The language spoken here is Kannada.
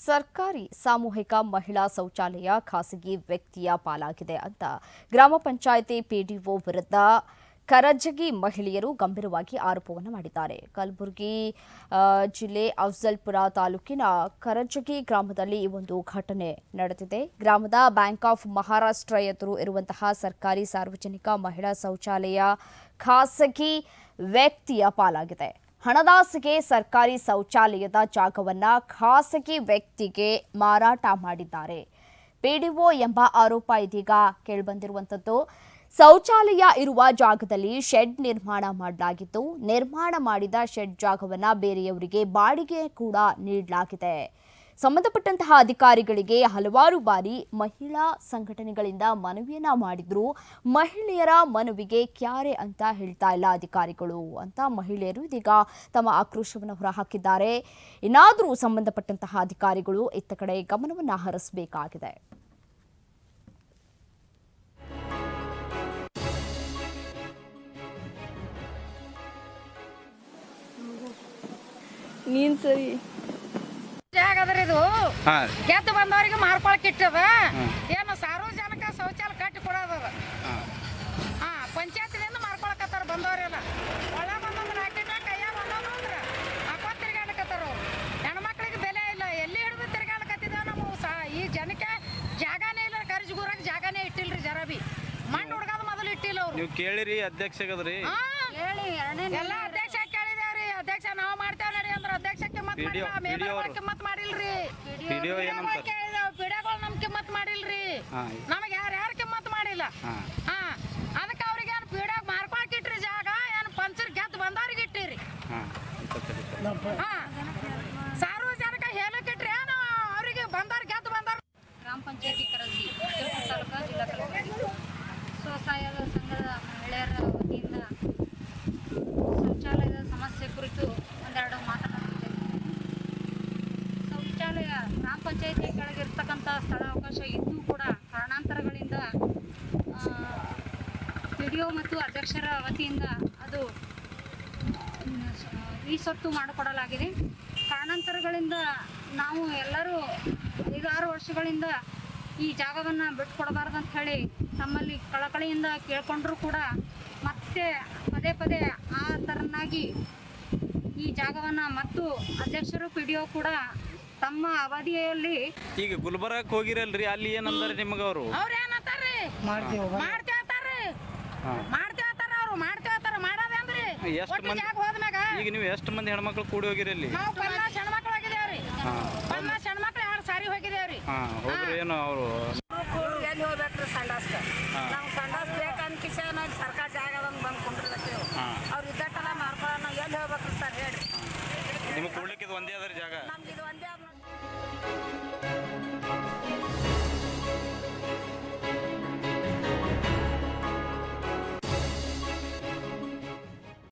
ಸರ್ಕಾರಿ ಸಾಮೂಹಿಕ ಮಹಿಳಾ ಶೌಚಾಲಯ ಖಾಸಗಿ ವ್ಯಕ್ತಿಯ ಪಾಲಾಗಿದೆ ಅಂತ ಗ್ರಾಮ ಪಂಚಾಯಿತಿ ಪಿಡಿಒ ವಿರುದ್ಧ ಕರಜಗಿ ಮಹಿಳೆಯರು ಗಂಭೀರವಾಗಿ ಆರೋಪವನ್ನು ಮಾಡಿದ್ದಾರೆ ಕಲಬುರಗಿ ಆ, ಜಿಲ್ಲೆ ಅಫ್ಜಲ್ಪುರ ತಾಲೂಕಿನ ಕರಜಗಿ ಗ್ರಾಮದಲ್ಲಿ ಈ ಒಂದು ಘಟನೆ ನಡೆದಿದೆ ಗ್ರಾಮದ ಬ್ಯಾಂಕ್ ಆಫ್ ಮಹಾರಾಷ್ಟ್ರ ಎದುರು ಇರುವಂತಹ ಸರ್ಕಾರಿ ಸಾರ್ವಜನಿಕ ಮಹಿಳಾ ಶೌಚಾಲಯ ಖಾಸಗಿ ವ್ಯಕ್ತಿಯ ಪಾಲಾಗಿದೆ ಹಣದಾಸೆಗೆ ಸರ್ಕಾರಿ ಶೌಚಾಲಯದ ಜಾಗವನ್ನ ಖಾಸಗಿ ವ್ಯಕ್ತಿಗೆ ಮಾರಾಟ ಮಾಡಿದ್ದಾರೆ ಪಿಡಿಒ ಎಂಬ ಆರೋಪ ಇದೀಗ ಕೇಳಿಬಂದಿರುವಂಥದ್ದು ಶೌಚಾಲಯ ಇರುವ ಜಾಗದಲ್ಲಿ ಶೆಡ್ ನಿರ್ಮಾಣ ಮಾಡಲಾಗಿದ್ದು ನಿರ್ಮಾಣ ಮಾಡಿದ ಶೆಡ್ ಜಾಗವನ್ನ ಬೇರೆಯವರಿಗೆ ಬಾಡಿಗೆ ಕೂಡ ನೀಡಲಾಗಿದೆ ಸಂಬಂಧಪಟ್ಟಂತಹ ಅಧಿಕಾರಿಗಳಿಗೆ ಹಲವಾರು ಬಾರಿ ಮಹಿಳಾ ಸಂಘಟನೆಗಳಿಂದ ಮನವಿಯನ್ನ ಮಾಡಿದ್ರು ಮಹಿಳೆಯರ ಮನವಿಗೆ ಕ್ಯಾರೆ ಅಂತ ಹೇಳ್ತಾ ಇಲ್ಲ ಅಧಿಕಾರಿಗಳು ಅಂತ ಮಹಿಳೆಯರು ಇದೀಗ ತಮ್ಮ ಆಕ್ರೋಶವನ್ನು ಹೊರಹಾಕಿದ್ದಾರೆ ಇನ್ನಾದರೂ ಸಂಬಂಧಪಟ್ಟಂತಹ ಅಧಿಕಾರಿಗಳು ಇತ್ತ ಕಡೆ ಗಮನವನ್ನು ಹರಿಸಬೇಕಾಗಿದೆ ನೀನ್ ಸರಿ ಜಾಗ ಅದ್ರಿ ಇದು ಹಾಂ ರೀ ಗೆದ್ದು ಬಂದವರಿಗೆ ಮಾರ್ಕೊಳಕ್ ಇಟ್ಟದ ಏನು ಸಾರ್ವಜನಿಕ ಶೌಚಾಲಯ ಕಟ್ಟಿ ಕೊಡೋದದ ಹಾ ಪಂಚಾಯತಿನಿಂದ ಮಾರ್ಕೊಳಕತ್ತಾರ ಬಂದವರೆಲ್ಲ ಒಳ ಬಂದಂದ್ರೆ ಹಾಕಿಟ್ಟ ಕೈಯ ಬಂದಂದ್ರ ಹಾಕೋ ತಿರ್ಗಾಡ್ಕತ್ತಾರ ಅವ್ರು ಹೆಣ್ಮಕ್ಳಿಗೆ ಬೆಲೆ ಇಲ್ಲ ಎಲ್ಲಿ ಹಿಡಿದು ತಿರ್ಗಾಡ್ಕತ್ತಿದ್ದೇವೆ ನಾವು ಸಾ ಈ ಜನಕ್ಕೆ ಜಾಗನೇ ಇಲ್ಲ ಕರ್ಜಿಗೂರಾಗ ಜಾಗನೇ ಇಟ್ಟಿಲ್ರಿ ಜರ ಬಿ ಮಣ್ಣು ಹುಡ್ಗದ ಮೊದಲು ಇಟ್ಟಿಲ್ಲ ಅವ್ರು ನೀವು ಕೇಳಿರಿ ಅಧ್ಯಕ್ಷಗದ್ರಿ ಹಾ. ಎಲ್ಲ ಅಧ್ಯಕ್ಷ ಕೇಳಿದೇವ್ರಿ ಅಧ್ಯಕ್ಷ ನಾವು ಮಾಡ್ತೇವ್ ನಡಿ ಅಂದ್ರ ಅಧ್ಯಕ್ಷ ಕಿಮ್ಮತ್ PDO ಮಾಡಿಲ್ಲ ಮೇಂಬರ್ ಅವ್ರು. ಕಿಮ್ಮತ್ ಮಾಡಿಲ್ರಿ PDO ಏನಂತಾರ? ಕೇಳಿದೇವ್ ಪಿಡಿಯೋಗಳು ನಮ್ ಕಿಮ್ಮತ್ ಮಾಡಿಲ್ರಿ ಹಾಂ ನಮಗೆ ಯಾರು ಯಾರು ಕಿಮ್ಮತ್ ಮಾಡಿಲ್ಲ ಹಾಂ ಹಾ ಅದಕ್ಕೆ ಅವ್ರಿಗೆ ಏನು ಪಿಡಿಯೋಗ ಮಾರ್ಕೊಳಕ್ ಇಟ್ರಿ ಜಾಗ ಏನು ಪಂಚರ್ ಗೆದ್ದು ಬಂದವ್ರಿಗೆ ಇಟ್ಟಿರಿ ಹಾಂ ಅಂತ ಕರೀತಾರೆ. ಹಾ ಸಾರ್ವಜನಿಕ ಹೇಳಕ್ ಇಟ್ರಿ ಏನು ಅವ್ರಿಗೆ ಬಂದವ್ರು ಗೆದ್ದು ಬಂದವ್ರು ಗ್ರಾಮ ಪಂಚಾಯತಿ ಕರಗಿ ತಾಲೂಕು ಜಿಲ್ಲಾ ಕಲಬುರಗಿ ಸ್ವಸಹಾಯದ ಸಂಘದ ಮಹಿಳೆಯರ ವತಿಯಿಂದ ಶೌಚಾಲಯದ ಸಮಸ್ಯೆ ಕುರಿತು ಒಂದೆರಡು ಮಾತನಾಡುತ್ತೇನೆ ಶೌಚಾಲಯ ಗ್ರಾಮ ಪಂಚಾಯತಿ ಕೆಳಗಿರ್ತಕ್ಕಂಥ ಸ್ಥಳಾವಕಾಶ ಇದ್ದೂ ಕೂಡ ಕಾರಣಾಂತರಗಳಿಂದ ಪಿ ಡಿ ಒ ಮತ್ತು ಅಧ್ಯಕ್ಷರ ವತಿಯಿಂದ ಅದು ಈ ಸೊತ್ತು ಮಾಡಿಕೊಡಲಾಗಿದೆ ಕಾರಣಾಂತರಗಳಿಂದ ನಾವು ಎಲ್ಲರೂ ಐದಾರು ವರ್ಷಗಳಿಂದ ಈ ಜಾಗವನ್ನು ಬಿಟ್ಕೊಡಬಾರ್ದು ಅಂತ ಹೇಳಿ ತಮ್ಮಲ್ಲಿ ಕಳಕಳಿಯಿಂದ ಕೇಳ್ಕೊಂಡ್ರೂ ಕೂಡ ಮತ್ತೆ ಪದೇ ಪದೇ ಆ ಥರನಾಗಿ ಈ ಜಾಗವನ್ನು ಮತ್ತು ಅಧ್ಯಕ್ಷರು ಪಿ ಡಿ ಒ ಕೂಡ ತಮ್ಮ ಅವಧಿಯಲ್ಲಿ ಈಗ ಗುಲ್ಬರ್ಗಕ್ಕೆ ಹೋಗಿರಲ್ರಿ ಅಲ್ಲಿ ಏನಂದಾರೆ ನಿಮಗೆ ಅವರು ಅವ್ರ ಏನಂತಾರ್ರಿ ಮಾಡ್ತೇವತ್ತಾರ್ರಿ ಹಾಂ ಮಾಡ್ತೇವತ್ತಾರ ಅವ್ರು ಮಾಡ್ತೇವತ್ತಾರ ಮಾಡೋದೇನ್ರಿ ಎಷ್ಟು ಒಟ್ಟು ಮಂದಿ ಜಾಗ ಹೋದ್ಮ್ಯಾಗ ಈಗ ನೀವು ಎಷ್ಟು ಮಂದಿ ಹೆಣ್ಮಕ್ಳು ಕೂಡಿ ಹೋಗಿರಿ ಅಲ್ಲಿ ನಾವು ಪನ್ನಾಸ್ ಹೆಣ್ಮಕ್ಳು ಹೋಗಿದೇವ್ರಿ ಹಾಂ ಪನ್ನಾಸ್ ಹೆಣ್ಮಕ್ಳು ಎರಡು ಸಾರಿ ಹೋಗಿದೇವ್ರಿ ಹಾಂ ಹೋದ್ರೆ ಏನು ಅವರು ಎಲ್ಲಿ ಹೋಗ್ಬೇಕ್ರಿ ಸಂಡಾಸ್ಕ ನಾವು ಸಂಡಾಸ್ ಬೇಕಂತ ಕಿಶನ್ ಸರ್ಕಾರ ಜಾಗದಂಗೆ ಬಂದು ಕುಂಡಿರ್ಲತ್ತೀವಿ ಹಾಂ ಅವ್ರು ಇದ್ದಟ್ಟೆಲ್ಲ ಮಾಡ್ಕೊಳ್ಳೋಣ ಎಲ್ಲಿ ಹೋಗ್ಬೇಕ್ರಿ ಸರ್ ಹೇಳ್ರಿ ನಿಮಗೆ ಕೂಡ್ಲಿಕ್ಕೆ ಇದು ಒಂದೇ ಅದ ಜಾಗ ನಮ್ಗೆ ಇದು ಒಂದೇ ಆದ್ ನೋಡಿ.